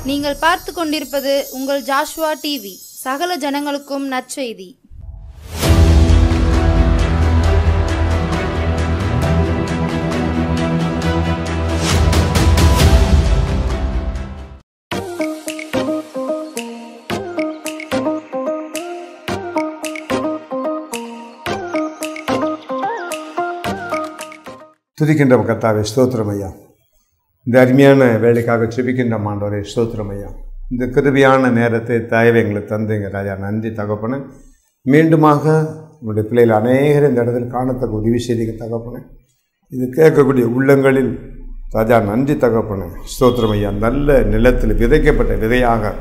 நீங்கள் பார்த்து கொண்டிருப்பது உங்கள் ஜாஷ்வா டிவி சகல ஜனங்களுக்கும் நற்செய்தி துதிக்கின்ற கர்த்தாவே ஸ்தோத்திரம் ஐயா இந்த அருமையான வேலைக்காக செபிக்கின்ற மாண்டவரே ஸ்தோத்திரம் ஐயா இந்த கிருபியான நேரத்தை தயவு எங்களுக்கு தந்தீங்க ராஜா நன்றி தகப்பன மீண்டுமாக உங்களுடைய பிள்ளைகள் அநேகர் இந்த இடத்துல காணத்தக்க உதவி செய்திக்க தகப்பன இது கேட்கக்கூடிய உள்ளங்களில் ராஜா நன்றி தகப்பன ஸ்தோத்திரம் ஐயா நல்ல நிலத்தில் விதைக்கப்பட்ட விதையாக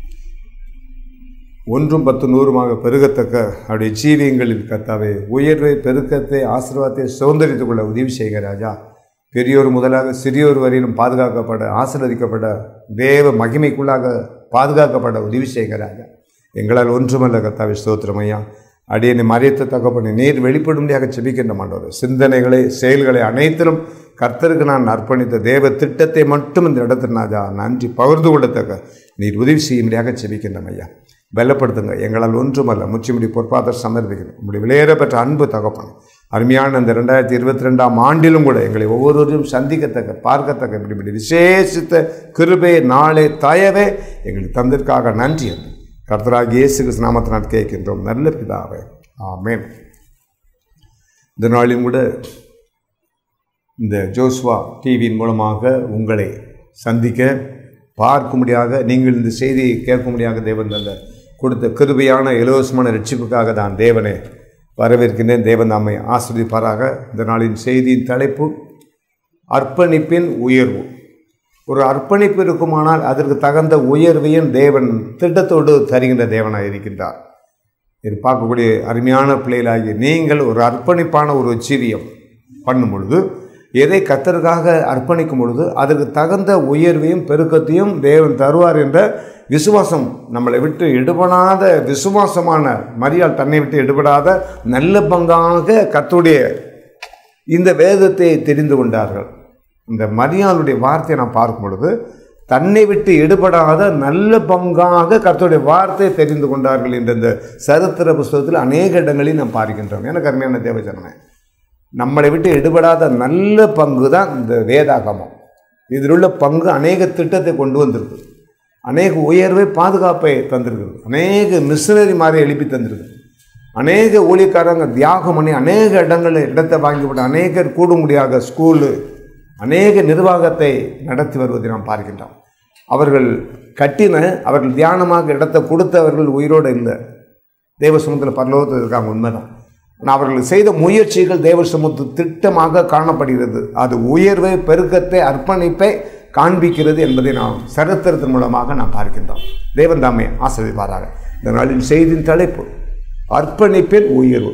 ஒன்றும் பத்து நூறுமாக பெருகத்தக்க அவருடைய ஜீவியங்களில் கர்த்தாவே உயர்வை பெருக்கத்தை ஆசீர்வாதத்தை சுதந்திரித்துக் கொள்ள உதவி செய்க ராஜா பெரியோர் முதலாக சிறியோர் வரையிலும் பாதுகாக்கப்பட ஆசீர்வதிக்கப்பட தேவ மகிமைக்குள்ளாக பாதுகாக்கப்பட உதவி செய்க ராஜா எங்களால் ஒன்றுமல்ல கர்த்தாவே ஸ்தோத்திரம் ஐயா அடியனை மறைத்த தகப்பனை நீர் வெளிப்படும்படியாக செபிக்கின்ற மாட்டவர் சிந்தனைகளை செயல்களை அனைத்திலும் கர்த்தருக்கு நான் அர்ப்பணித்த தேவ திட்டத்தை மட்டும் இந்த இடத்தில் ராஜா நன்றி பகிர்ந்து கொள்ளத்தக்க நீர் உதவி செய்யும்படியாக செபிக்கின்றோம் ஐயா பலப்படுத்துங்க எங்களால் ஒன்றுமல்ல முச்சிமுடி பொற்பாதர் சமர்ப்பிக்கணும் உங்களுடைய விளையேற பெற்ற அன்பு தகப்பன் அருமையான இந்த ரெண்டாயிரத்தி இருபத்தி ரெண்டாம் ஆண்டிலும் கூட எங்களை ஒவ்வொருவரையும் சந்திக்கத்தக்க பார்க்கத்தக்க இப்படி இப்படி விசேஷித்த கிருபை நாளே தயவே எங்களுக்கு தந்திற்காக நன்றி என்று கர்த்தராக இயேசு கிறிஸ்து நாமத்தினால் கேட்கின்றோம் நல்ல பிதாவே ஆமென் இந்த நாளிலும் கூட இந்த ஜோஸ்வா டிவியின் மூலமாக உங்களை சந்திக்க பார்க்கும்படியாக நீங்கள் இந்த செய்தியை கேட்கும்படியாக தேவன் தந்த கொடுத்த கிருபையான இலவசமான ரட்சிப்புக்காக தான் தேவனை வரவேற்கின்றேன் தேவன் நம்மை ஆஸ்வதிப்பாராக இந்த நாளின் செய்தியின் தலைப்பு அர்ப்பணிப்பின் உயர்வு ஒரு அர்ப்பணிப்பு இருக்குமானால் அதற்கு தகுந்த உயர்வையும் தேவன் திட்டத்தோடு தருகின்ற தேவனாக இருக்கின்றார் இது பார்க்கக்கூடிய அருமையான பிள்ளைகளாகி நீங்கள் ஒரு அர்ப்பணிப்பான ஒரு ஜீவியம் பண்ணும் பொழுது எதை கத்தருக்காக அர்ப்பணிக்கும் பொழுது அதற்கு தகுந்த உயர்வையும் பெருக்கத்தையும் தேவன் தருவார் என்ற விசுவாசம் நம்மளை விட்டு எடுபடாத விசுவாசமான மரியாள் தன்னை விட்டு எடுபடாத நல்ல பங்காக கத்துடைய இந்த வேதத்தை தெரிந்து கொண்டார்கள் இந்த மரியாளுடைய வார்த்தையை நான் பார்க்கும் பொழுது தன்னை விட்டு எடுபடாத நல்ல பங்காக கர்த்தருடைய வார்த்தையை தெரிந்து கொண்டார்கள் என்ற இந்த சரித்திர புஸ்தகத்தில் அநேக இடங்களில் நாம் பார்க்கின்றோம் எனக்கு அருமையான தேவஜனமே நம்மளை விட்டு எடுபடாத நல்ல பங்கு தான் இந்த வேதாகமம் இதில் உள்ள பங்கு அநேக திட்டத்தை கொண்டு வந்திருக்கு அநேக உயர்வை பாதுகாப்பை தந்திருக்கு அநேக மிஷினரி மாதிரி எழுப்பி தந்திருக்கு அநேக ஊழியக்காரங்க தியாகம் பண்ணி அநேக இடங்களில் இடத்தை வாங்கிவிட்டு அநேகர் கூடும்படியாக ஸ்கூலு அநேக நிர்வாகத்தை நடத்தி வருவதை நாம் பார்க்கின்றோம் அவர்கள் கட்டின அவர்கள் தியானமாக இடத்தை கொடுத்தவர்கள் உயிரோடு இல்லை தேவ சமூகத்தில் பரலோகத்தில் இருக்காங்க உண்மைதான் ஆனால் அவர்கள் செய்த முயற்சிகள் தேவ சமூகத்து திட்டமாக காணப்படுகிறது அது உயர்வை பெருக்கத்தை அர்ப்பணிப்பை காண்பிக்கிறது என்பதை நாம் சரித்திரத்தின் மூலமாக நாம் பார்க்கின்றோம் தேவன் தாமே ஆசிரியப்பாராக இந்த நாளின் செய்தியின் தலைப்பு அர்ப்பணிப்பின் உயர்வு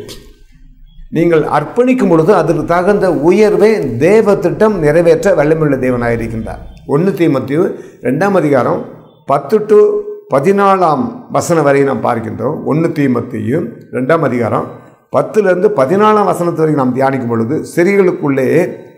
நீங்கள் அர்ப்பணிக்கும் பொழுது அதற்கு தகுந்த உயர்வை தேவ திட்டம் நிறைவேற்ற வல்லமுள்ள தேவனாக இருக்கின்றார் ஒன்று தீமத்தியு ரெண்டாம் அதிகாரம் பத்து டு பதினாலாம் வசனம் வரை நாம் பார்க்கின்றோம் ஒன்று தீமத்தையும் ரெண்டாம் அதிகாரம் பத்துலேருந்து பதினாலாம் வசனத்து வரைக்கும் நாம் தியானிக்கும் பொழுது சிறிகளுக்குள்ளே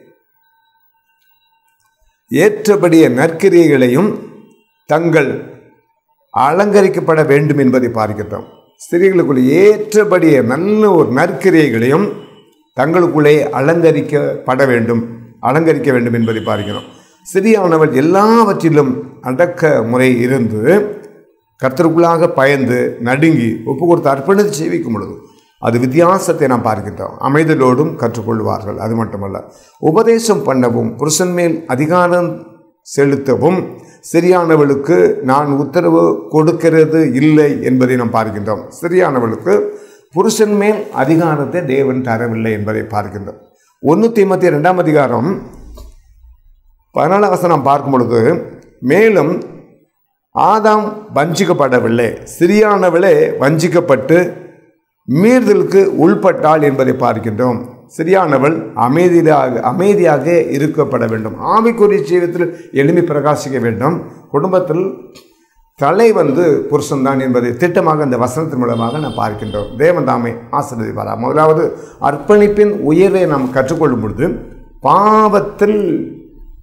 ஏற்றபடிய நற்கிரியைகளையும் தங்கள் அலங்கரிக்கப்பட வேண்டும் என்பதை பார்க்கிறோம் ஸ்திரீகளுக்குள்ளே ஏற்றபடிய நல்ல ஒரு நற்கிரியைகளையும் தங்களுக்குள்ளே அலங்கரிக்கப்பட வேண்டும் அலங்கரிக்க வேண்டும் என்பதை பார்க்கிறோம் சிறியானவர் எல்லாவற்றிலும் அடக்க முறை இருந்து கர்த்தருக்குள்ளாக பயந்து நடுங்கி ஒப்பு கொடுத்து அர்ப்பணித்து சேவிக்கும் பொழுது அது வித்தியாசத்தை நாம் பார்க்கின்றோம் அமைதலோடும் கற்றுக்கொள்வார்கள் அது மட்டுமல்ல உபதேசம் பண்ணவும் புருஷன் மேல் அதிகாரம் செலுத்தவும் சரியானவளுக்கு நான் உத்தரவு கொடுக்கிறது இல்லை என்பதை நாம் பார்க்கின்றோம் சரியானவளுக்கு புருஷன் மேல் அதிகாரத்தை தேவன் தரவில்லை என்பதை பார்க்கின்றோம் ஒன்று தீமத்தி ரெண்டாம் அதிகாரம் பதினாலாம் வசனம் பார்க்கும் பொழுது மேலும் ஆதாம் வஞ்சிக்கப்படவில்லை சிறியானவளே வஞ்சிக்கப்பட்டு மீறுதலுக்கு உள்பட்டாள் என்பதை பார்க்கின்றோம் சரியானவள் அமைதியாக அமைதியாக இருக்கப்பட வேண்டும் ஆவிக்குரிய ஜீவிதத்தில் எளிமை பிரகாசிக்க வேண்டும் குடும்பத்தில் தலை வந்து புருஷன்தான் என்பதை திட்டமாக இந்த வசனத்தின் மூலமாக நாம் பார்க்கின்றோம் தேவன் தாமே ஆசிரியப்பாரா முதலாவது அர்ப்பணிப்பின் உயர்வை நாம் கற்றுக்கொள்ளும் பொழுது பாவத்தில்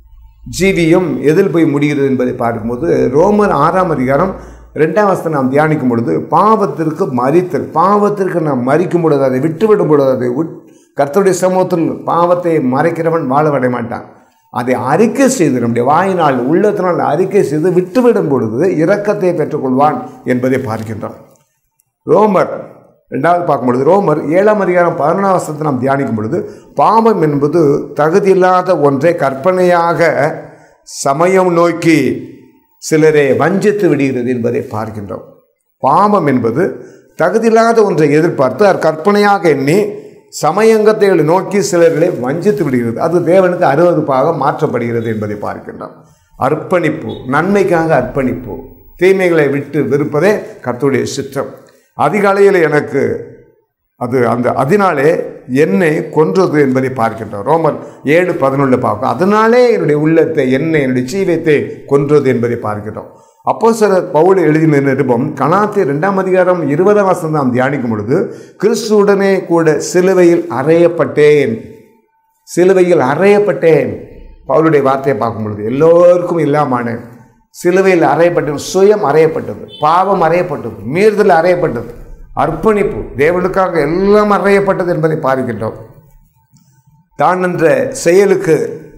ஜீவியம் எதில் போய் முடிகிறது என்பதை பார்க்கும்போது ரோமர் ஆறாம் அதிகாரம் ரெண்டாம் வசத்தை நாம் தியானிக்கும் பொழுது பாவத்திற்கு மறித்தல் பாவத்திற்கு நாம் மறிக்கும் பொழுது அதை விட்டுவிடும் பொழுது அதை உட் கர்த்தருடைய சமூகத்தில் பாவத்தை மறைக்கிறவன் வாழ விட மாட்டான் அதை அறிக்கை செய்து நம்முடைய வாயினால் உள்ளத்தினால் அறிக்கை செய்து விட்டுவிடும் பொழுது இரக்கத்தை பெற்றுக்கொள்வான் என்பதை பார்க்கின்றோம் ரோமர் ரெண்டாவது பார்க்கும் பொழுது ரோமர் ஏழாம் அதிகாரம் பதினொன்றாம் வருஷத்தை நாம் தியானிக்கும் பொழுது பாவம் என்பது தகுதியில்லாத ஒன்றை கற்பனையாக சமயம் நோக்கி சிலரை வஞ்சித்து விடுகிறது என்பதை பார்க்கின்றோம் பாவம் என்பது தகுதியில்லாத ஒன்றை எதிர்பார்த்து அது கற்பனையாக எண்ணி சமயங்கத்தை நோக்கி சிலர்களை வஞ்சித்து விடுகிறது அது தேவனுக்கு அருவறுப்பாக மாற்றப்படுகிறது என்பதை பார்க்கின்றோம் அர்ப்பணிப்பு நன்மைக்காக அர்ப்பணிப்பு தீமைகளை விட்டு வெறுப்பதே கர்த்தருடைய சித்தம் அதிகாலையில் எனக்கு அது அந்த அதனாலே என்னை கொன்றது என்பதை பார்க்கின்றோம் ரோமர் ஏழு பதினொன்று பார்க்கும் அதனாலே என்னுடைய உள்ளத்தை என்னை என்னுடைய ஜீவத்தை கொன்றது என்பதை பார்க்கிறோம் அப்போ சில பவுல் எழுதின நிருபம் கலாத்தி ரெண்டாம் அதிகாரம் இருபதாம் வசனம் நாம் தியானிக்கும் பொழுது கிறிஸ்துவுடனே கூட சிலுவையில் அறையப்பட்டேன் சிலுவையில் அறையப்பட்டேன் பவுலுடைய வார்த்தையை பார்க்கும் பொழுது எல்லோருக்கும் இல்லாமான சிலுவையில் அறையப்பட்டது சுயம் அறையப்பட்டது பாவம் அறையப்பட்டது மீறுதல் அறையப்பட்டது அர்ப்பணிப்பு தேவனுக்காக எல்லாம் அறையப்பட்டது என்பதை பார்க்கின்றோம் தான் என்ற செயலுக்கு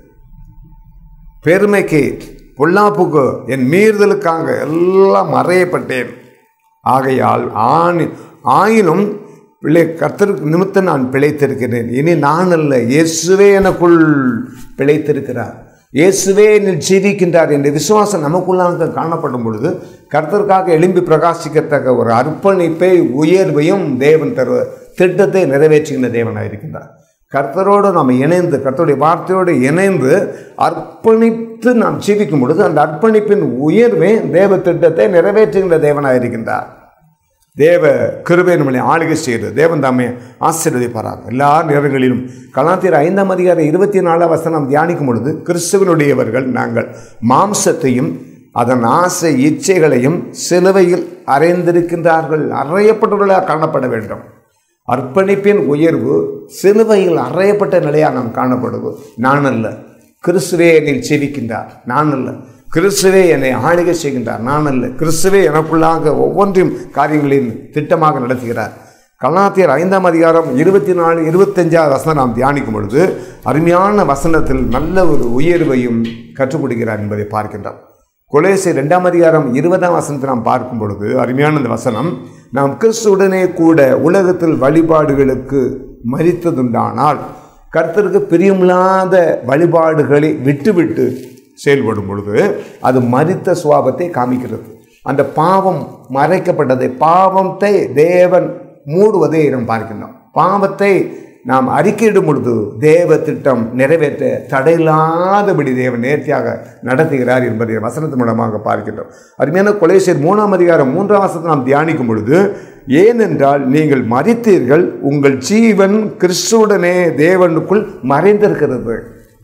பெருமைக்கு பொல்லாப்புக்கு என் மீறுதலுக்காக எல்லாம் அறையப்பட்டேன் ஆகையால் ஆணி ஆயினும் பிள்ளை கர்த்தருக்கு நிமித்த நான் பிழைத்திருக்கிறேன் இனி நான் அல்ல இயேசுவே எனக்குள் பிழைத்திருக்கிறார் இயேசுவே என்னில் ஜீவிக்கின்றார் என்ற விசுவாசம் நமக்குள்ளாக காணப்படும் பொழுது கர்த்தருக்காக எழும்பி பிரகாசிக்கத்தக்க ஒரு அர்ப்பணிப்பை உயர்வையும் தேவன் தருவ திட்டத்தை நிறைவேற்றுகின்ற தேவனாக இருக்கின்றார் கர்த்தரோடு நாம் இணைந்து கர்த்தருடைய வார்த்தையோடு இணைந்து அர்ப்பணித்து நாம் ஜீவிக்கும் பொழுது அந்த அர்ப்பணிப்பின் உயர்வே தேவ திட்டத்தை நிறைவேற்றுகின்ற தேவனாக இருக்கின்றார் தேவ கிருபை நம்மளை ஆளுகை செய்து தேவன் தாமே ஆசீர்வதிப்பாராக எல்லா நேரங்களிலும் கலாத்தியர் ஐந்தாம் அதிகாரம் இருபத்தி நாலாம் வசனம் தியானிக்கும் பொழுது கிறிஸ்துவனுடையவர்கள் நாங்கள் மாம்சத்தையும் அதன் ஆசை இச்சைகளையும் சிலுவையில் அறைந்திருக்கின்றார்கள் அறையப்பட்டவர்களாக காணப்பட வேண்டும் அர்ப்பணிப்பின் உயர்வு சிலுவையில் அறையப்பட்ட நிலையாக நாம் காணப்படுவோம் நான் அல்ல கிறிஸ்துவே என்னில் செவிக்கின்றார் நான் அல்ல கிறிஸ்துவே என்னை ஆளுகை செய்கின்றார் நான் அல்ல கிறிஸ்துவே எனக்குள்ளாக ஒவ்வொன்றையும் காரியங்களின் திட்டமாக நடத்துகிறார் கலாத்தியர் ஐந்தாம் அதிகாரம் இருபத்தி நாலு இருபத்தஞ்சாவது வசனம் நாம் தியானிக்கும் பொழுது அருமையான வசனத்தில் நல்ல ஒரு உயர்வையும் கற்றுக் கொடுக்கிறார் என்பதை பார்க்கின்றோம் கொலேசை ரெண்டாம் அதிகாரம் இருபதாம் வசனத்தை நாம் பார்க்கும் பொழுது அருமையான இந்த வசனம் நாம் கிறிஸ்துவுடனே கூட உலகத்தில் வழிபாடுகளுக்கு மறித்ததுண்டானால் கர்த்தருக்கு பிரியமில்லாத வழிபாடுகளை விட்டுவிட்டு செயல்படும் பொழுது அது மறித்த சுவாபத்தை காமிக்கிறது அந்த பாவம் மறைக்கப்பட்டதை பாவத்தை தேவன் மூடுவதை நாம் பார்க்கின்றோம் பாவத்தை நாம் அறிக்கையிடும் பொழுது தேவ திட்டம் நிறைவேற்ற தடையில்லாதபடி தேவன் நேர்த்தியாக நடத்துகிறார் என்பதை வசனத்தின் மூலமாக பார்க்கின்றோம் அருமையான கொலேசியர் மூணாம் அதிகாரம் மூன்றாம் வசனத்தை நாம் தியானிக்கும் பொழுது ஏனென்றால் நீங்கள் மறித்தீர்கள் உங்கள் ஜீவன் கிறிஸ்துவுடனே தேவனுக்குள் மறைந்திருக்கிறது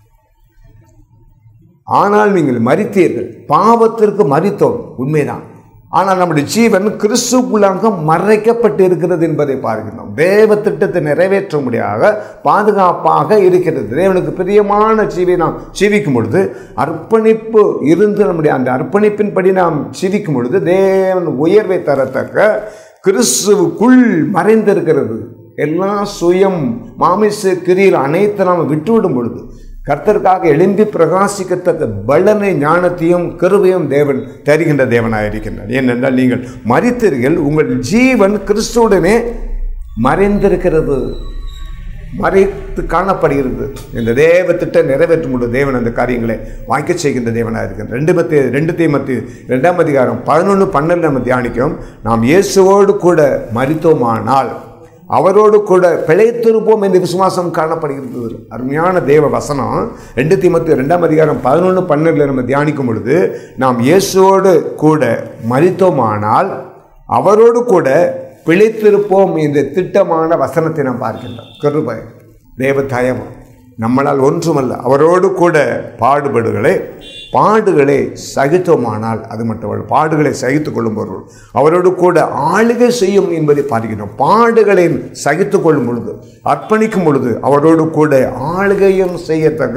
ஆனால் நீங்கள் மறித்தீர்கள் பாவத்திற்கு மறித்தோம் உண்மைதான் ஆனால் நம்முடைய ஜீவன் கிறிஸ்துக்குள்ளாக மறைக்கப்பட்டு இருக்கிறது என்பதை பார்க்கிறோம் தேவ திட்டத்தை நிறைவேற்ற முடியாத பாதுகாப்பாக இருக்கிறது தேவனுக்கு பிரியமான ஜீவை நாம் ஜீவிக்கும் பொழுது அர்ப்பணிப்பு இருந்து நம்முடைய அந்த அர்ப்பணிப்பின்படி நாம் ஜீவிக்கும் பொழுது தேவன் உயர்வை தரத்தக்க கிறிஸ்துவுக்குள் மறைந்திருக்கிறது எல்லா சுயம் மாமிச கிரியில் அனைத்து நாம் விட்டுவிடும் பொழுது கர்த்தருக்காக எழும்பி பிரகாசிக்கத்தக்க பலனை ஞானத்தையும் கருவையும் தேவன் தருகின்ற தேவனாக இருக்கின்றார் ஏனென்றால் நீங்கள் மறித்தீர்கள் உங்கள் ஜீவன் கிறிஸ்துவுடனே மறைந்திருக்கிறது மறைத்து காணப்படுகிறது இந்த தேவ திட்டம் நிறைவேற்றும் பொழுது தேவன் அந்த காரியங்களை வாய்க்க செய்கின்ற தேவனாக இருக்கிறார் ரெண்டு பத்தி ரெண்டு தீமத்தி ரெண்டாம் அதிகாரம் பதினொன்று பன்னெண்டு நம்ம தியானிக்கும் நாம் இயேசுவோடு கூட மறித்தோமானால் அவரோடு கூட பிழைத்திருப்போம் என்ற விசுவாசம் காணப்படுகிறது அருமையான தேவ வசனம் ரெண்டு தீமத்து ரெண்டாம் அதிகாரம் பதினொன்று பன்னெண்டில் நம்ம தியானிக்கும் பொழுது நாம் இயேசுவோடு கூட மறித்தோமானால் அவரோடு கூட பிழைத்திருப்போம் என்ற திட்டமான வசனத்தை நாம் பார்க்கின்றோம் கருபை தேவ தயவு நம்மளால் ஒன்றுமல்ல அவரோடு கூட பாடுபடுகளை பாடுகளை சகித்தோமானால் அது மட்டுமல்ல பாடுகளை சகித்து கொள்ளும் பொருள் அவரோடு கூட ஆளுகை செய்யும் என்பதை பார்க்கிறோம் பாடுகளை சகித்து கொள்ளும் பொழுது அர்ப்பணிக்கும் பொழுது அவரோடு கூட ஆளுகையும் செய்யத்தக்க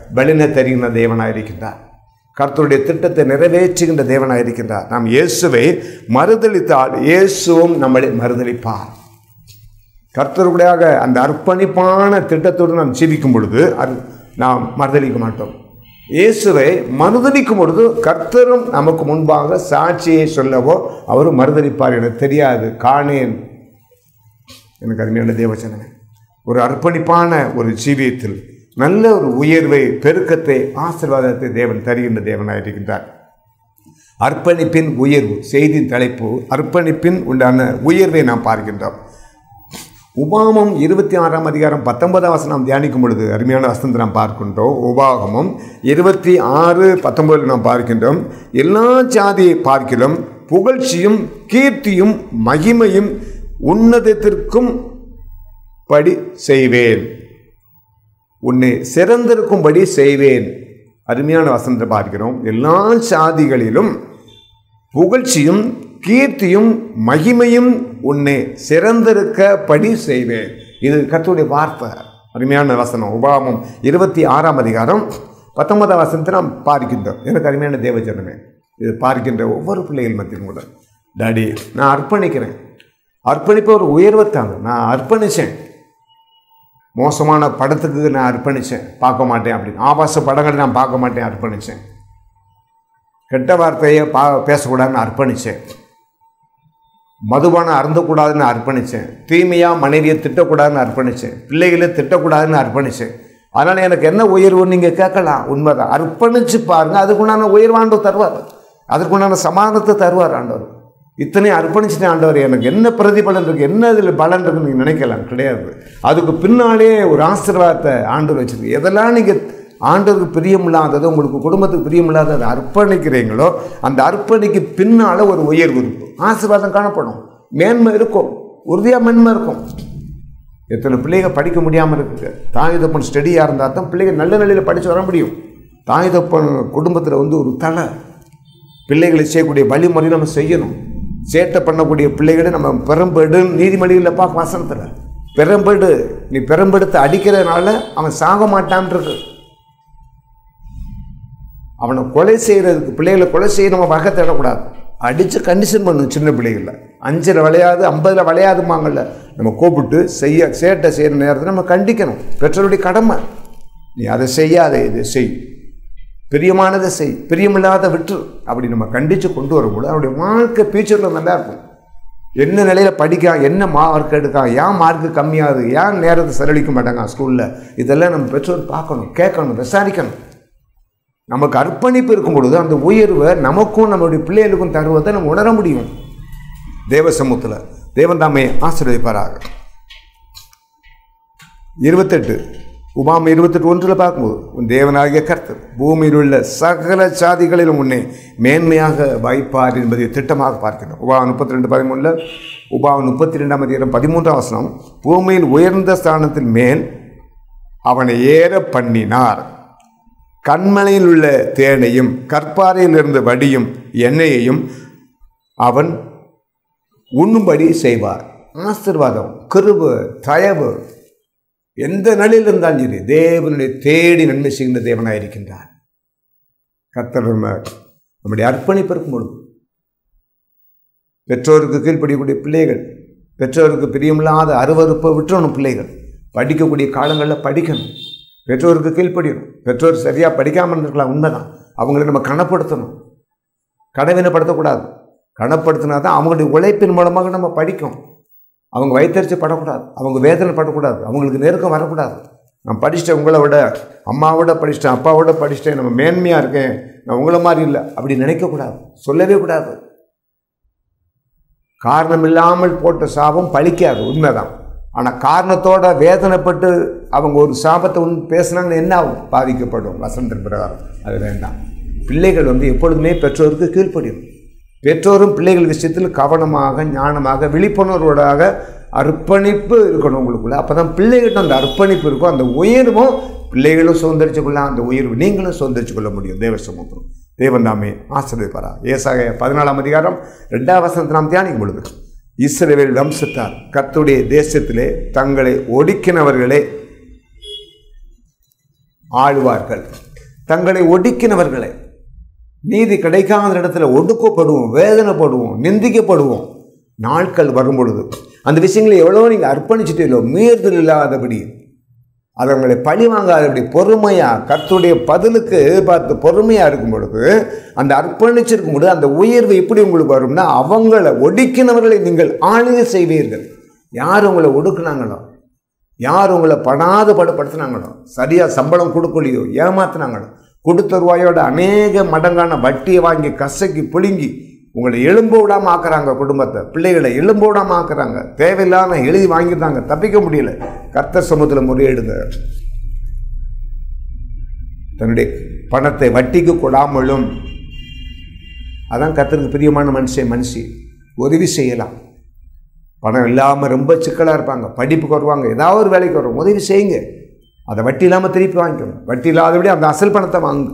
பலினை தருகின்ற தேவனாக இருக்கின்றார் கர்த்தருடைய திட்டத்தை நிறைவேற்றுகின்ற தேவனாக இருக்கின்றார் நாம் இயேசுவை மறுதளித்தால் இயேசுவும் நம்மளை மறுதளிப்பார் கர்த்தருடையாக அந்த அர்ப்பணிப்பான திட்டத்தோடு நாம் ஜீவிக்கும் பொழுது அது நாம் மறுதளிக்க மாட்டோம் இயேசுவை மறுதளிக்கும் பொழுது கர்த்தரும் நமக்கு முன்பாக சாட்சியை சொல்லவோ அவரும் மறுதளிப்பார் எனக்கு தெரியாது காணேன் எனக்கு அருமையான தேவச்சனமே ஒரு அர்ப்பணிப்பான ஒரு ஜீவியத்தில் நல்ல ஒரு உயர்வை பெருக்கத்தை ஆசீர்வாதத்தை தேவன் தருகின்ற தேவனாக இருக்கின்றார் அர்ப்பணிப்பின் உயர்வு செய்தியின் தலைப்பு அர்ப்பணிப்பின் உண்டான உயர்வை நாம் பார்க்கின்றோம் உபாமம் இருபத்தி ஆறாம் அதிகாரம் பத்தொன்பதாம் வசனம் தியானிக்கும் பொழுது அருமையான வசனத்தை நாம் பார்க்கின்றோம் உபாகமம் இருபத்தி ஆறு பத்தொன்பதில் நாம் பார்க்கின்றோம் எல்லா ஜாதியை பார்க்கிலும் புகழ்ச்சியும் கீர்த்தியும் மகிமையும் உன்னதத்திற்கும் படி செய்வேன் உன்னை சிறந்திருக்கும்படி செய்வேன் அருமையான வசனத்தை பார்க்கிறோம் எல்லா சாதிகளிலும் புகழ்ச்சியும் கீர்த்தியும் மகிமையும் உன்னை சிறந்திருக்கபடி செய்வேன் இது கர்த்தருடைய வார்த்தை அருமையான வசனம் உபாமம் இருபத்தி ஆறாம் அதிகாரம் பத்தொன்பதாம் வசனத்தை நாம் பார்க்கின்றோம் எனக்கு அருமையான தேவஜனமே இது பார்க்கின்ற ஒவ்வொரு பிள்ளைகள் மத்தியும் கூட டாடி நான் அர்ப்பணிக்கிறேன் அர்ப்பணிப்பு ஒரு உயர்வைத்தாங்க நான் அர்ப்பணித்தேன் மோசமான படத்துக்கு நான் அர்ப்பணித்தேன் பார்க்க மாட்டேன் அப்படின்னு ஆபாச படங்களை நான் பார்க்க மாட்டேன் அர்ப்பணித்தேன் கெட்ட வார்த்தையை பா பேசக்கூடாதுன்னு அர்ப்பணித்தேன் மதுபானம் அருந்தக்கூடாதுன்னு அர்ப்பணித்தேன் தீமையாக மனைவியை திட்டக்கூடாதுன்னு அர்ப்பணித்தேன் பிள்ளைகளை திட்டக்கூடாதுன்னு அர்ப்பணித்தேன் அதனால் எனக்கு என்ன உயர்வுன்னு நீங்கள் கேட்கலாம் உண்மைதான் அர்ப்பணித்து பாருங்கள் அதுக்குண்டான உயர்வாண்டு தருவார் அதுக்குண்டான சமாதானத்தை தருவார் ஆண்டவர் இத்தனை அர்ப்பணிச்சுட்டேன் ஆண்டவர் எனக்கு என்ன பிரதிபலன் இருக்குது என்ன இதில் பலன் இருக்குன்னு நீங்கள் நினைக்கலாம் கிடையாது அதுக்கு பின்னாலே ஒரு ஆசீர்வாதத்தை ஆண்டவர் வச்சிருக்கு எதெல்லாம் நீங்கள் ஆண்டவருக்கு பிரியமில்லாதது உங்களுக்கு குடும்பத்துக்கு பிரியமில்லாததை அர்ப்பணிக்கிறீங்களோ அந்த அர்ப்பணிக்கு பின்னால் ஒரு உயர்வு இருக்கும் ஆசீர்வாதம் காணப்படும் மேன்மை இருக்கும் உறுதியாக மேன்மை இருக்கும் எத்தனை பிள்ளைகள் படிக்க முடியாமல் இருக்குது தாய் தப்பன் ஸ்டடியாக இருந்தால் தான் பிள்ளைகள் நல்ல நிலையில் படித்து வர முடியும் தாய் தப்பன் குடும்பத்தில் வந்து ஒரு தலை பிள்ளைகளை செய்யக்கூடிய வழிமுறை நம்ம செய்யணும் சேட்டை பண்ணக்கூடிய பிள்ளைகளை நம்ம பெரம்பெடு நீதிமொழிகளில் பார்க்க வசனத்தில் பெரம்பெடு நீ பெரம்பெடுத்து அடிக்கிறதுனால அவன் சாக மாட்டான் இருக்கு அவனை கொலை செய்கிறதுக்கு பிள்ளைகளை கொலை செய்ய நம்ம வகை தேடக்கூடாது அடித்து கண்டிஷன் பண்ணணும் சின்ன பிள்ளைகளில் அஞ்சில் விளையாது ஐம்பதில் விளையாதுமாங்கல்ல நம்ம கூப்பிட்டு செய்ய சேட்டை செய்கிற நேரத்தில் நம்ம கண்டிக்கணும் பெற்றோருடைய கடமை நீ அதை செய்யாத இதை செய் பிரியமானதை செய் பிரியமில்லாத விட்டு அப்படி நம்ம கண்டித்து கொண்டு வரும்போது அவருடைய வாழ்க்கை ஃபியூச்சரில் நல்லா இருக்கும் என்ன நிலையில் படிக்கான் என்ன மார்க் எடுக்கான் ஏன் மார்க்கு கம்மியாகுது ஏன் நேரத்தை செலவழிக்க மாட்டாங்க ஸ்கூலில் இதெல்லாம் நம்ம பெற்றோர் பார்க்கணும் கேட்கணும் விசாரிக்கணும் நமக்கு அர்ப்பணிப்பு இருக்கும் பொழுது அந்த உயர்வை நமக்கும் நம்மளுடைய பிள்ளைகளுக்கும் தருவதை நம்ம உணர முடியும் தேவ சமூகத்தில் தேவன் தாமே ஆசீர்வதிப்பாராக இருபத்தெட்டு உபாம் இருபத்தெட்டு ஒன்றில் பார்க்கும்போது உன் தேவனாகிய கர்த்தர் பூமியில் உள்ள சகல சாதிகளிலும் உன்னை மேன்மையாக வைப்பார் என்பதை திட்டமாக பார்க்கிறோம் உபா முப்பத்தி ரெண்டு பதிமூணில் உபா முப்பத்தி ரெண்டாம் அதிகாரம் பதிமூன்றாம் வசனம் பூமியில் உயர்ந்த ஸ்தானத்தின் மேல் அவனை ஏற பண்ணினார் கண்மலையில் உள்ள தேனையும் கற்பாறையிலிருந்து வடியும் எண்ணெயையும் அவன் உண்ணும்படி செய்வார் ஆசிர்வாதம் கிருபு தயவு எந்த நிலையில் இருந்தாலும் சரி தேவனுடைய தேடி நன்மை செய்கின்ற தேவனாக இருக்கின்றார் கர்த்தர் நம்ம நம்முடைய அர்ப்பணிப்பு இருக்கும் பொழுது பெற்றோருக்கு கீழ்ப்படியக்கூடிய பிள்ளைகள் பெற்றோருக்கு பிரியமில்லாத அருவறுப்பை விட்டுறணும் பிள்ளைகள் படிக்கக்கூடிய காலங்களில் படிக்கணும் பெற்றோருக்கு கீழ்ப்படியணும் பெற்றோர் சரியாக படிக்காமல் இருக்கலாம் உண்மைதான் அவங்களை நம்ம கணப்படுத்தணும் கடவினப்படுத்தக்கூடாது கணப்படுத்தினா தான் அவங்களுடைய உழைப்பின் மூலமாக நம்ம படிக்கும் அவங்க வயிற்றுச்சு படக்கூடாது அவங்க வேதனை படக்கூடாது அவங்களுக்கு நெருக்கம் வரக்கூடாது நான் படிச்சிட்டேன் உங்களை விட அம்மாவோட படிச்சிட்டேன் அப்பாவோட படிச்சிட்டேன் நம்ம மேன்மையாக இருக்கேன் நான் உங்களை மாதிரி இல்லை அப்படி நினைக்கக்கூடாது சொல்லவே கூடாது காரணம் இல்லாமல் போட்ட சாபம் பழிக்காது உண்மைதான் ஆனால் காரணத்தோட வேதனைப்பட்டு அவங்க ஒரு சாபத்தை உன் பேசுனாங்கன்னு என்ன ஆகும் பாதிக்கப்படும் வசந்தன் பிரகாரம் அது வேண்டாம் பிள்ளைகள் வந்து எப்பொழுதுமே பெற்றோருக்கு கீழ்ப்படியும் பெற்றோரும் பிள்ளைகள் விஷயத்தில் கவனமாக ஞானமாக விழிப்புணர்வோடாக அர்ப்பணிப்பு இருக்கணும் உங்களுக்குள்ள அப்போ தான் பிள்ளைகிட்ட அந்த அர்ப்பணிப்பு இருக்கும் அந்த உயர்வும் பிள்ளைகளும் சுதந்திரிச்சு கொள்ளலாம் அந்த உயர்வு நீங்களும் சுதந்திரிச்சு கொள்ள முடியும் தேவ சமூகம் தேவன் தாமே ஆசிரியப்பாரா ஏசாக பதினாலாம் அதிகாரம் ரெண்டாம் வசனத்தை நாம் தியானிக்கும் பொழுது இஸ்ரவேல் வம்சத்தார் கர்த்தருடைய தேசத்திலே தங்களை ஒடுக்கினவர்களே ஆழ்வார்கள் தங்களை ஒடுக்கினவர்களை நீதி கிடைக்காத இடத்துல ஒடுக்கப்படுவோம் வேதனைப்படுவோம் நிந்திக்கப்படுவோம் நாட்கள் வரும் பொழுது அந்த விஷயங்களை எவ்வளோ நீங்கள் அர்ப்பணிச்சுட்டீங்களோ மீறுதல் இல்லாதபடி அதை அவங்களை பழி வாங்காதபடி பொறுமையாக கர்த்தருடைய பதிலுக்கு எதிர்பார்த்து பொறுமையாக இருக்கும் பொழுது அந்த அர்ப்பணிச்சிருக்கும் பொழுது அந்த உயர்வு எப்படி உங்களுக்கு வரும்னா அவங்கள ஒடுக்கினவர்களை நீங்கள் ஆளுகை செய்வீர்கள் யார் உங்களை ஒடுக்குனாங்களோ யார் உங்களை படாத படுப்படுத்தினாங்களோ சரியாக சம்பளம் கொடுக்கலையோ ஏமாத்தினாங்களோ கொடுத்த ரூபாயோட அநேக மடங்கான வட்டியை வாங்கி கசக்கி புழுங்கி உங்களை எலும்பு விடாமல் ஆக்குறாங்க குடும்பத்தை பிள்ளைகளை எலும்பு விடாமல் ஆக்குறாங்க தேவையில்லாம எழுதி வாங்கிட்டாங்க தப்பிக்க முடியல கர்த்தர் சமூகத்தில் முறையிடுங்க தன்னுடைய பணத்தை வட்டிக்கு கொடாமலும் அதான் கர்த்தருக்கு பிரியமான மனுஷன் மனுஷி உதவி செய்யலாம் பணம் இல்லாமல் ரொம்ப சிக்கலாக இருப்பாங்க படிப்புக்கு வருவாங்க ஏதாவது ஒரு வேலைக்கு வருவாங்க உதவி செய்யுங்க அதை வட்டி இல்லாமல் திருப்பி வாங்கிக்கணும் வட்டி இல்லாதபடி அந்த அசல் பணத்தை வாங்க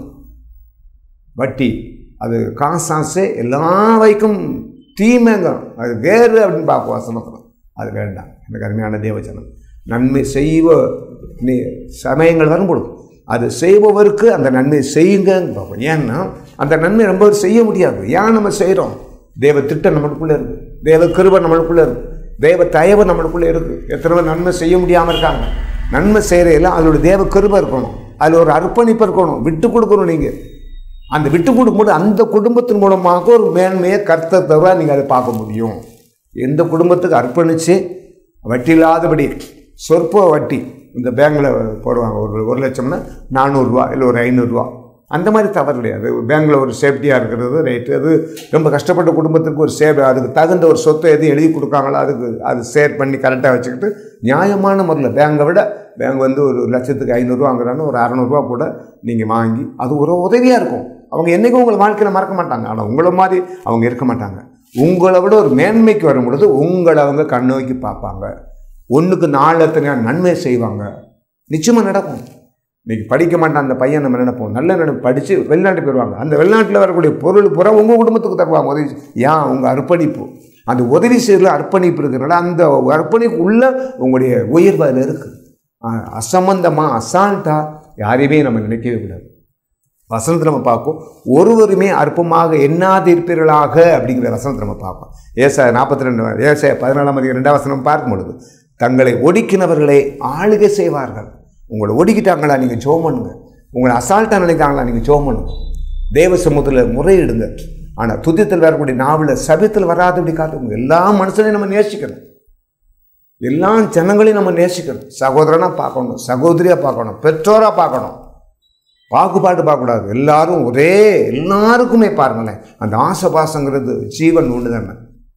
வட்டி அது காசாசு எல்லா வைக்கும் தீமைங்க அது வேறு அப்படின்னு பார்ப்போம் வசனத்தில் அது வேண்டாம் எனக்கு அருமையான தேவச்சனம் நன்மை செய்வ நீ சமயங்கள் வரும்பொழுது அது செய்பவருக்கு அந்த நன்மை செய்யுங்கன்னு பார்ப்போம் ஏன்னா அந்த நன்மை ரொம்ப பேர் செய்ய முடியாது ஏன் நம்ம செய்கிறோம் தேவ திட்டம் நம்மளுக்குள்ளே இருக்குது தேவ கிருபை நம்மளுக்குள்ளே இருக்குது தேவ தயவு நம்மளுக்குள்ளே இருக்குது எத்தனை பேர் நன்மை செய்ய முடியாமல் இருக்காங்க நன்மை செய்கிறையில அதோட தேவ கிருபை இருக்கணும் அதில் ஒரு அர்ப்பணிப்பு இருக்கணும் விட்டு கொடுக்கணும் நீங்கள் அந்த விட்டு கொடுக்கும்போது அந்த குடும்பத்தின் மூலமாக ஒரு மேன்மையை கர்த்தர் தவிர நீங்கள் அதை பார்க்க முடியும் எந்த குடும்பத்துக்கு அர்ப்பணித்து வட்டி இல்லாதபடி சொற்ப வட்டி இந்த பேங்கில் போடுவாங்க ஒரு ஒரு லட்சம்னா நானூறுரூவா இல்லை ஒரு ஐநூறுரூவா அந்த மாதிரி தவறு கிடையாது பேங்கில் ஒரு சேஃப்டியாக இருக்கிறது ரைட்டு அது ரொம்ப கஷ்டப்பட்ட குடும்பத்துக்கு ஒரு சேவ் அதுக்கு தகுந்த ஒரு சொத்தை எதுவும் எழுதி கொடுக்காங்களோ அதுக்கு அது சேர் பண்ணி கரெக்டாக வச்சுக்கிட்டு நியாயமான முறையில் பேங்கை விட பேங்க் வந்து ஒரு லட்சத்துக்கு ஐநூறுரூவாங்கிறான்னு ஒரு அறநூறுவா கூட நீங்கள் வாங்கி அது ஒரு உதவியாக இருக்கும் அவங்க என்றைக்கும் உங்களை வாழ்க்கையில் மறக்க மாட்டாங்க ஆனால் உங்களை மாதிரி அவங்க இருக்க மாட்டாங்க உங்களை விட ஒரு மேன்மைக்கு வரும் பொழுது உங்களை அவங்க கண்ணோக்கி பார்ப்பாங்க ஒன்றுக்கு நாலு எத்தனை நன்மை செய்வாங்க நிச்சயமாக நடக்கும் இன்னைக்கு படிக்க மாட்டான் அந்த பையன் நம்ம நினைப்போம் நல்ல நினைப்பு படித்து வெளிநாட்டு போயிடுவாங்க அந்த வெளிநாட்டில் வரக்கூடிய பொருள் புறம் உங்கள் குடும்பத்துக்கு தருவாங்க உதவி ஏன் உங்கள் அர்ப்பணிப்பு அந்த உதவி செய்யல அர்ப்பணிப்பு இருக்கிறனால அந்த அர்ப்பணிப்பு உள்ள உங்களுடைய உயர்வு அதில் இருக்குது அசம்பந்தமாக அசால்ட்டாக யாரையுமே நம்ம நினைக்கவே கூடாது வசனத்தை நம்ம பார்ப்போம் ஒருவருமே அற்பமாக எண்ணாதிருப்பீர்களாக அப்படிங்கிற வசனத்தை நம்ம பார்ப்போம் ஏசா நாற்பத்தி ரெண்டு ஏசா பதினாலாம் அதிகம் ரெண்டாம் வசனம் பார்க்கும் பொழுது தங்களை ஒடுக்கினவர்களை ஆளுகை செய்வார்கள் உங்களை ஒடுக்கிட்டாங்களா நீங்கள் ஜோம் பண்ணுங்க உங்களை அசால்ட்டாக நினைத்தாங்களா நீங்கள் ஜோம் பண்ணுங்க தேவ சமூகத்தில் முறையிடுங்க ஆனால் துதித்தில் வரக்கூடிய நாவில் சபத்தில் வராதபடி காட்டுங்க எல்லா மனுஷனையும் நம்ம நேசிக்கணும் எல்லா ஜனங்களையும் நம்ம நேசிக்கணும் சகோதரனாக பார்க்கணும் சகோதரியாக பார்க்கணும் பெற்றோராக பார்க்கணும் பாகுபாடு பார்க்கக்கூடாது எல்லாரும் ஒரே எல்லாருக்குமே பாருங்களேன் அந்த ஆசபாசங்கிறது ஜீவன் ஒன்று தானே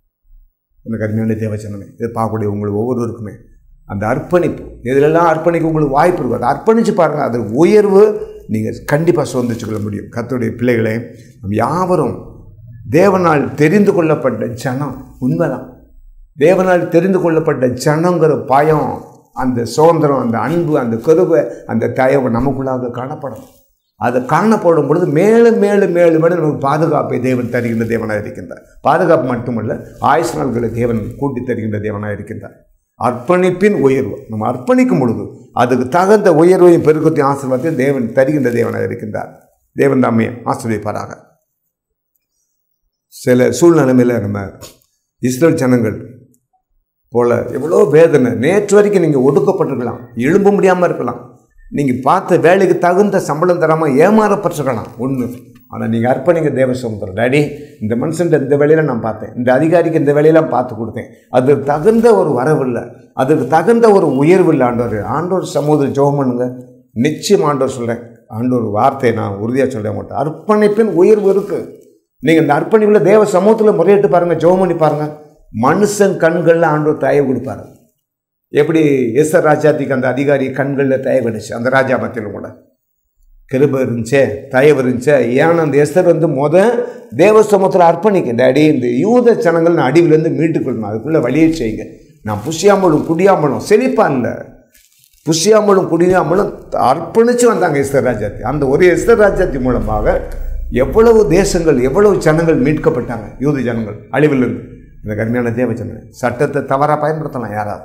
எனக்கு அருமையான தேவச்சனமே இது பார்க்கக்கூடிய உங்களுக்கு ஒவ்வொருவருக்குமே அந்த அர்ப்பணிப்பு இதிலெல்லாம் அர்ப்பணிக்க உங்களுக்கு வாய்ப்பு இருக்கும் அதை அர்ப்பணித்து பாருங்கள் அது உயர்வு நீங்கள் கண்டிப்பாக சுதந்திரிச்சு கொள்ள முடியும் கத்தோடைய பிள்ளைகளே நம் யாவரும் தேவனால் தெரிந்து கொள்ளப்பட்ட ஜனம் உண்மைதான் தேவனால் தெரிந்து கொள்ளப்பட்ட ஜனங்கிற பயம் அந்த சுதந்திரம் அந்த அன்பு அந்த கருவை அந்த தயவு நமக்குள்ளாக காணப்படும் அது காணப்படும் பொழுது மேலும் மேலும் மேலும் மேலும் நமக்கு பாதுகாப்பை தேவன் தருகின்ற தேவனாக இருக்கின்றார் பாதுகாப்பு மட்டுமல்ல ஆயுஷ் நாள்களை தேவன் கூட்டி தருகின்ற தேவனாக இருக்கின்றார் அர்ப்பணிப்பின் உயர்வு நம்ம அர்ப்பணிக்கும் பொழுது அதுக்கு தகுந்த உயர்வையும் பெருக்கத்தையும் ஆசீர்வாதத்தையும் தேவன் தருகின்ற தேவனாக இருக்கின்றார் தேவன் தாமே ஆசிரியப்பாராக சில சூழ்நிலைமையில் நம்ம இஸ்ரேல் ஜனங்கள் போல் எவ்வளோ வேதனை நேற்று வரைக்கும் நீங்கள் ஒடுக்கப்பட்டிருக்கலாம் எழும்ப முடியாமல் இருக்கலாம் நீங்கள் பார்த்த வேலைக்கு தகுந்த சம்பளம் தராமல் ஏமாறப்பட்டிருக்கலாம் ஒன்று ஆனால் நீங்கள் அர்ப்பணிங்க தேவ சமுத்திரம் டேடி இந்த மனுஷன் இந்த வேலையில் நான் பார்த்தேன் இந்த அதிகாரிக்கு இந்த வேலையெல்லாம் பார்த்து கொடுத்தேன் அதுக்கு தகுந்த ஒரு வரவு இல்லை அதுக்கு தகுந்த ஒரு உயர்வு இல்லை ஆண்டவர் ஆண்டோர் சமூக ஜோம் பண்ணுங்க நிச்சயம் ஆண்டவர் சொல்கிறேன் ஆண்டோர் வார்த்தையை நான் உறுதியாக சொல்ல மாட்டேன் அர்ப்பணிப்பின் உயர்வு இருக்குது நீங்கள் இந்த அர்ப்பணிப்பில் தேவ சமூகத்தில் முறையிட்டு பாருங்கள் ஜோம் பண்ணி பாருங்கள் மனுஷன் கண்களில் ஆண்டோர் தயவு கொடுப்பாரு எப்படி எஸ்ஆர் ராஜாத்திக்கு அந்த அதிகாரி கண்களில் தயவு இருந்துச்சு அந்த ராஜா மத்தியிலும் கூட கிருப இருந்துச்சே தயவு இருந்துச்சே ஏன்னா அந்த எஸ்தர் வந்து முத தேவ சமூகத்தில் அர்ப்பணிக்க டேடி இந்த யூத ஜனங்கள் நான் அடிவிலேருந்து மீட்டுக்கொள்ளணும் அதுக்குள்ளே வழியை செய்யுங்க நான் புஷியாமலும் குடியாமலும் செழிப்பா இல்லை புஷியாமலும் குடியாமலும் அர்ப்பணித்து வந்தாங்க எஸ்தர் ராஜாத்தி அந்த ஒரு எஸ்தர் ராஜாத்தி மூலமாக எவ்வளவு தேசங்கள் எவ்வளவு ஜனங்கள் மீட்கப்பட்டாங்க யூத ஜனங்கள் அழிவிலிருந்து இந்த கருமையான தேவ ஜனங்கள் சட்டத்தை தவறாக பயன்படுத்தலாம் யாராவது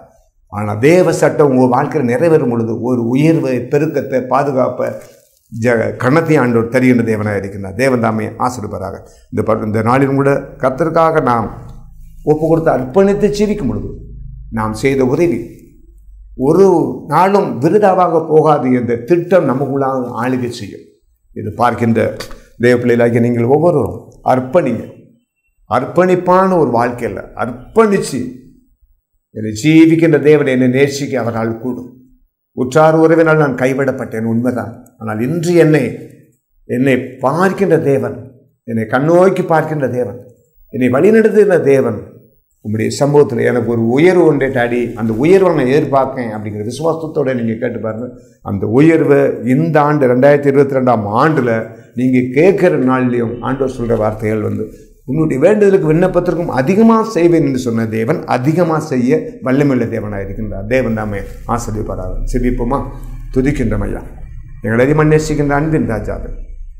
ஆனால் தேவ சட்டம் உங்கள் வாழ்க்கையில் நிறைவேறும் பொழுது ஒரு உயர்வை பெருக்கத்தை பாதுகாப்பை ஜ கணத்தை ஆண்டோர் தருகின்ற தேவனாக இருக்கின்றார் தேவன் தாமே ஆசிரியப்பராக இந்த ப இந்த நாளிலும் கூட கர்த்தருக்காக நாம் ஒப்பு கொடுத்து அர்ப்பணித்து ஜீவிக்கும் பொழுது நாம் செய்த உதவி ஒரு நாளும் விருதாவாக போகாது என்ற திட்டம் நமக்குள்ளாக ஆளுகை செய்யும் இது பார்க்கின்ற தேவ பிள்ளைகளாகிய நீங்கள் ஒவ்வொருவரும் அர்ப்பணிங்க அர்ப்பணிப்பான ஒரு வாழ்க்கையில் அர்ப்பணித்து என்னை ஜீவிக்கின்ற தேவன் என்னை நேசிக்க அவரால் கூடும் உற்றார் உறவினால் நான் கைவிடப்பட்டேன் உண்மைதான் ஆனால் இன்று என்னை என்னை பார்க்கின்ற தேவன் என்னை கண்ணோக்கி பார்க்கின்ற தேவன் என்னை வழிநடத்துகின்ற தேவன் உங்களுடைய சம்பவத்தில் எனக்கு ஒரு உயர்வு ஒன்றே டாடி அந்த உயர்வை நான் எதிர்பார்க்கேன் அப்படிங்கிற விசுவாசத்தோட நீங்கள் கேட்டு பாருங்க அந்த உயர்வை இந்த ஆண்டு ரெண்டாயிரத்தி இருபத்தி ரெண்டாம் ஆண்டில் நீங்கள் கேட்குற நாள்லேயும் ஆண்டவர் சொல்கிற வார்த்தைகள் வந்து உன்னுடைய வேண்டுதலுக்கு விண்ணப்பத்திற்கும் அதிகமாக செய்வேன் என்று சொன்ன தேவன் அதிகமாக செய்ய வல்லமையுள்ள தேவனாக இருக்கின்றார் தேவன் தாமே ஆசிரியப்படாத சிரிப்போமா துதிக்கின்ற ஐயா எங்களை அதிகமாக நேசிக்கின்ற அன்பின் ராஜாவே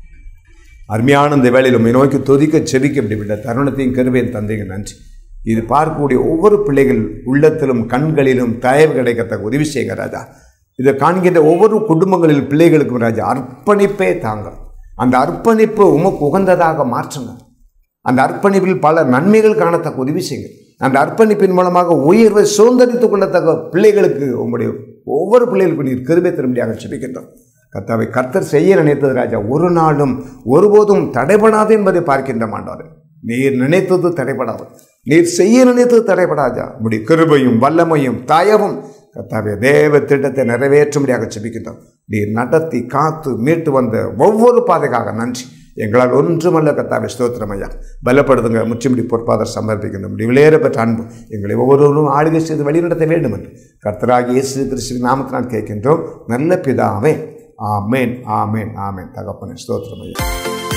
அருமையான இந்த வேளையில் உண்மை நோக்கி துதிக்க செவிக்க இப்படிப்பட்ட தருணத்தையும் கருவேன் தந்தைங்க நன்றி இது பார்க்கக்கூடிய ஒவ்வொரு பிள்ளைகள் உள்ளத்திலும் கண்களிலும் தயவு கிடைக்கத்தக்க உதவி செய்யுங்க ராஜா இதை காண்கின்ற ஒவ்வொரு குடும்பங்களில் பிள்ளைகளுக்கும் ராஜா அர்ப்பணிப்பே தாங்க அந்த அர்ப்பணிப்பு உமக்கு உகந்ததாக மாற்றுங்க அந்த அர்ப்பணிப்பில் பல நன்மைகள் காணத்தக்க உதவி செய்யுங்க அந்த அர்ப்பணிப்பின் மூலமாக உயர்வை சுதந்திரித்துக் கொள்ளத்தக்க பிள்ளைகளுக்கு உங்களுடைய ஒவ்வொரு பிள்ளைகளுக்கும் நீர் கிருபை திரும்பியாக செபிக்கின்றோம் கர்த்தாவை கர்த்தர் செய்ய நினைத்தது ராஜா ஒரு நாளும் ஒருபோதும் தடைபடாது என்பதை பார்க்கின்ற மாட்டார் நீர் நினைத்தது தடைபடாது நீர் செய்ய நினைத்தது தடைபடாதா உடைய கிருபையும் வல்லமையும் தயவும் கர்த்தாவே தேவ திட்டத்தை நிறைவேற்றும்படியாக செபிக்கின்றோம் நீர் நடத்தி காத்து மீட்டு வந்த ஒவ்வொரு பாதைக்காக நன்றி எங்களால் ஒன்றுமல்ல கர்த்தாவே ஸ்தோத்திரம் ஐயா பலப்படுத்துங்க முச்சுமுடி பொற்பாதர் சமர்ப்பிக்கின்றோம் விளையேற பெற்ற அன்பு எங்களை ஒவ்வொருவரும் ஆளுகை செய்து வழிநடத்த வேண்டும் என்று கர்த்தராக இயேசு கிறிஸ்துவின் நாமத்தினால் கேட்கின்றோம் நல்ல பிதாவே ஆமேன் ஆமேன் ஆமேன் தகப்பனே ஸ்தோத்திரம் ஐயா